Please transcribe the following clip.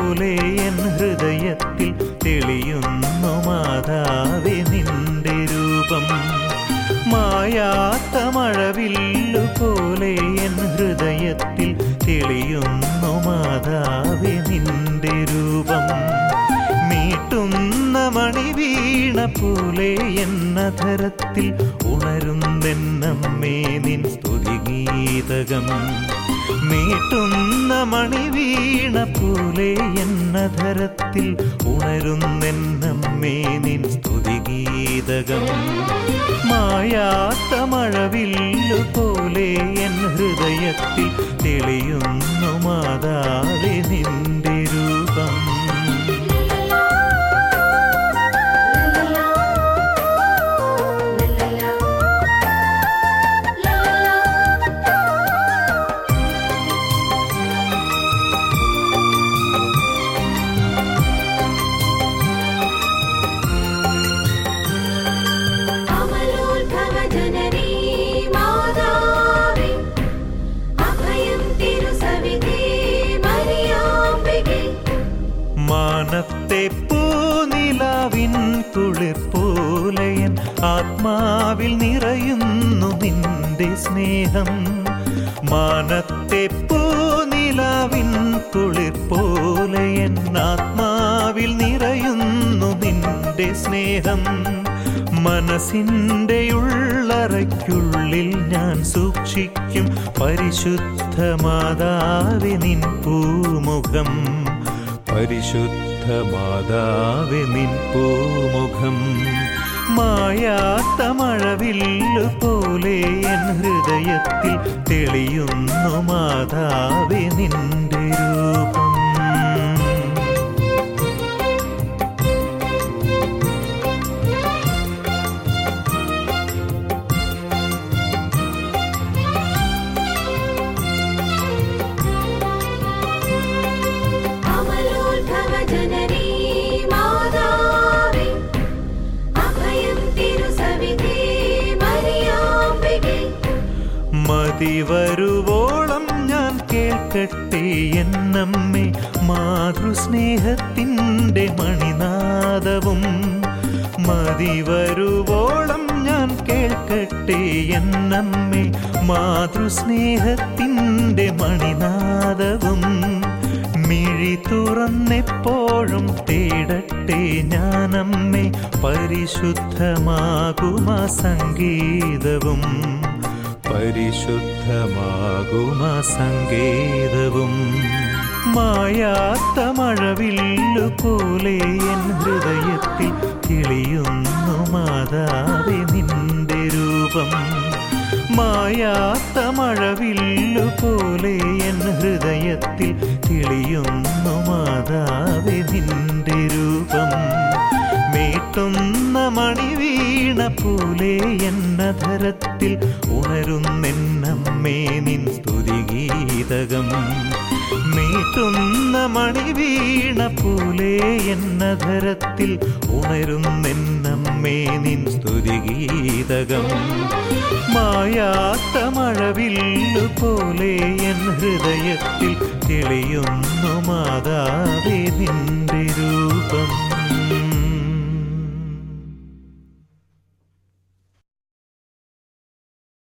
പോലെ എൻ ഹൃദയത്തിൽ തെളിയുന്നു മാതാവേ നിന്റെ രൂപം മായാത്ത മഴവില്ലു പോലെ എൻ ഹൃദയത്തിൽ തെളിയുന്നു മാതാവേ നിന്റെ രൂപം മീട്ടുന്ന മണിവീണ പോലെ എന്നധരത്തിൽ ഉണരുന്നെന്നമ്മേ നിൻ സ്തുതിഗീതകം മീട്ടുന്ന മണിവീണ പോലെ എന്നധരത്തിൽ ഉണരുന്നെന്നമ്മേ നിൻ സ്തുതിഗീതകം മായാത്ത മഴവില്ലു പോലെ എൻ ഹൃദയത്തിൽ തെളിയുന്നു മാതാവേ നിന്റെ രൂപം അമലോത്ഭവജനനീ മാതാവേ അഭയം തിരുസവിധേ മരിയാമ്പികേ മാനത്തെ പൂനിലാവിൻ കുളിർ പോലെയൻ ആത്മാവിൽ നിറയുന്നു നിന്റെ സ്നേഹം മാനത്തെ പൂനിലാവിൻ കുളിർ പോലെയൻ ആത്മാവിൽ നിറയുന്നു നിന്റെ സ്നേഹം മനസ്സിൻ്റെ ഉള്ളറയ്ക്കുള്ളിൽ ഞാൻ സൂക്ഷിക്കും പരിശുദ്ധ മാതാവെ നിൻ പൂമുഖം പരിശുദ്ധ മാതാവെ നിൻ പൂമുഖം മായാത്ത മഴവില്ലു പോലെ എൻ ഹൃദയത്തിൽ തെളിയുന്നു മാതാവെ നിന്റെ രൂപം അമലോത്ഭവജനനീ മാതാവേ അഭയം തിരുസവിധേ മരിയാമ്പികേ മതി വരുവോളം ഞാൻ കേൾക്കട്ടെ എന്നമ്മേ മാതൃസ്നേഹത്തിൻ്റെ മണിനാദവും മതി വരുവോളം ഞാൻ കേൾക്കട്ടെ എന്നമ്മേ മാതൃസ്നേഹത്തിൻ്റെ മണിനാദവും മിഴി തുറന്നെപ്പോഴും തേടട്ടെ ഞാനമ്മേ പരിശുദ്ധമാകുമാ സംഗീതവും പരിശുദ്ധമാകുമാ സംഗീതവും മായാത്ത മഴവില്ലു പോലെ എൻ ഹൃദയത്തിൽ കിളിയുന്നു മാതാവെ നിന്റെ രൂപം മായാത്ത മഴവില്ലു പോലെ എൻ ഹൃദയത്തിൽ കിളിയുന്നു മാതാവെ നിന്റെ രൂപം മീട്ടുന്ന മണിവീണ പോലെ എന്നധരത്തിൽ ഉണരുന്നെന്നമ്മേ നിൻ സ്തുതിഗീതകം മീട്ടുന്ന മണിവീണ പോലെ എന്നധരത്തിൽ ഉണരുന്നെന്നമ്മേ നിൻ സ്തുതിഗീതകം മായാത്ത മഴവില്ലു പോലെ എൻ ഹൃദയത്തിൽ തെളിയുന്നു മാതാവേ നിന്റെ രൂപം